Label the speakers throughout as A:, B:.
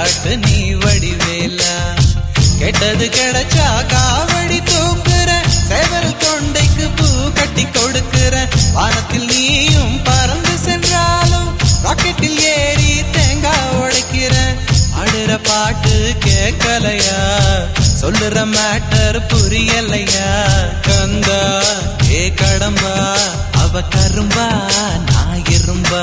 A: காட்டு நீ வடிவேலா கெட்டது கிடைச்சா காவடி தூக்குற சேவல் கொண்டைக்கு பூ கட்டி கொடுக்கிற வானத்தில் நீயும் பறந்து சென்றாலும் ராக்கெட்டில் ஏறி தேங்காய் உடைக்கிற ஆடுற பாட்டு கேட்கலையா சொல்லுற மேட்டர் புரியலையா கந்தா ஏ கடம்பா அவ கரும்பா நான் இரும்பா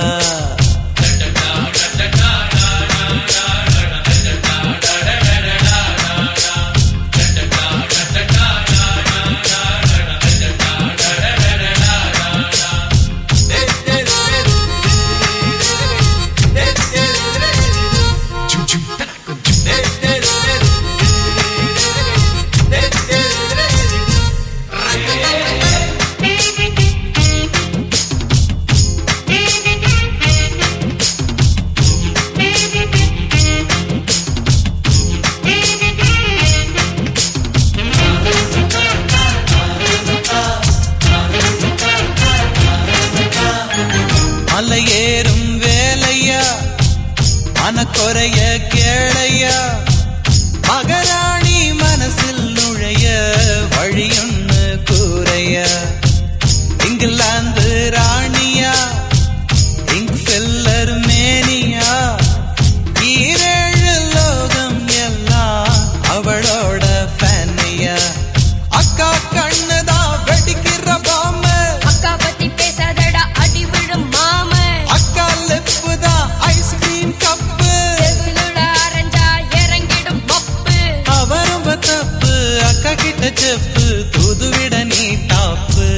A: மலை ஏறும் வேலையா மனக்குறைய கேளையா மகராணி மனசில் நுழைய வழியொன்னு கூறையா இங்கிலாந்து ராணியா இங்கு செல்லர் மேனியா ஈரேழு லோகம் எல்லாம் அவளோட ஃபேனியா அக்கா கண்ணுதான் வெடிக்கிற பாம்பு
B: அக்கா பத்தி பேசாதடா அடி விழும் மாம
A: அக்கா லிப்பு தான் ஐஸ்கிரீம் கப்பு
B: செவிலுட அரைஞ்சா இறங்கிடும் மப்பு
A: அவ ரொம்ப தப்பு அக்கா கிட்ட செப்பு தூதுவிட நீ டாப்பு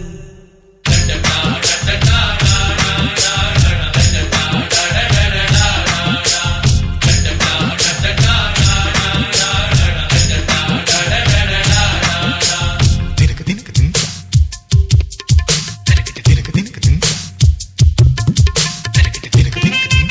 C: தினக்கு தினக்கு தின் தினக்கு தினக்கு தினக்கு தின் தினக்கு தினக்கு தினக்கு தின்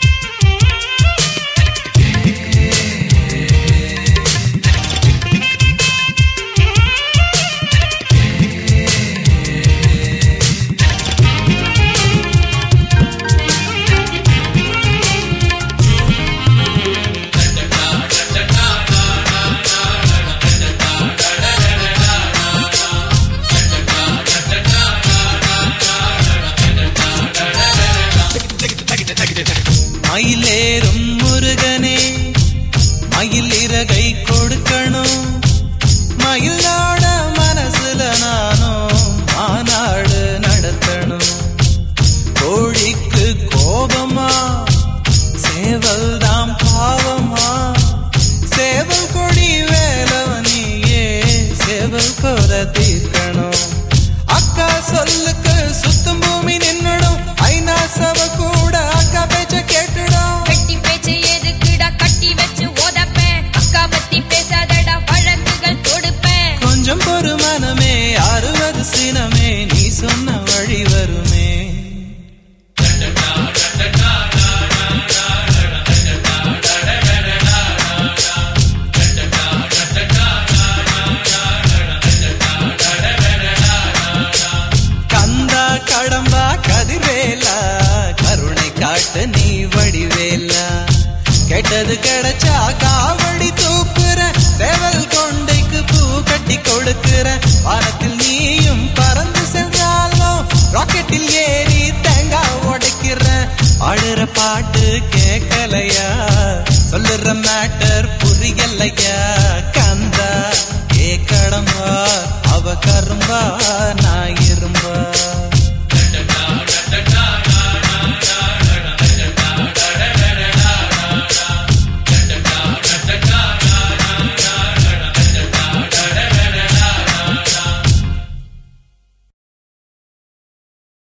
A: மயிலேறும் முருகனே மயில் இறகை கொடுக்கணும் மயிலோட மனசுல நானும் மாநாடு நடத்தணும் கோழிக்கு கோபமா சேவல் தாம் பாவமா சேவல் கொடி வேலவனியே சேவல் கொர தீர்க்கணும் அக்கா சொல்லுக்கு சுத்தும் பூமி நின்னுடும் ஐநா சப கூட அக்கா பேச்ச கேட்டுடும்
B: வெட்டி பேச்சு எதுக்குடா கட்டி வச்சு ஓதப்பேன் அக்கா பத்தி பேசாதடா வழக்குகள் தொடுப்பேன்
A: கொஞ்சம் பொறுமனமே அறுபது சினமே நீ சொன்ன வழி வருமே கந்தா கடம்பா கதிர்வேலா கருணை காட்டு நீ வடிவேலா கெட்டது கிடைச்சா காவடி தூக்குற சேவல் கொண்டைக்கு பூ கட்டி கொடுக்கிற வானத்தில் நீயும் பறந்து சென்றாலும் ராக்கெட்டில் ஏறி தேங்காய் உடைக்கிற பாடுற பாட்டு கேட்கலையா சொல்லுற மேட்டர் புரியலையா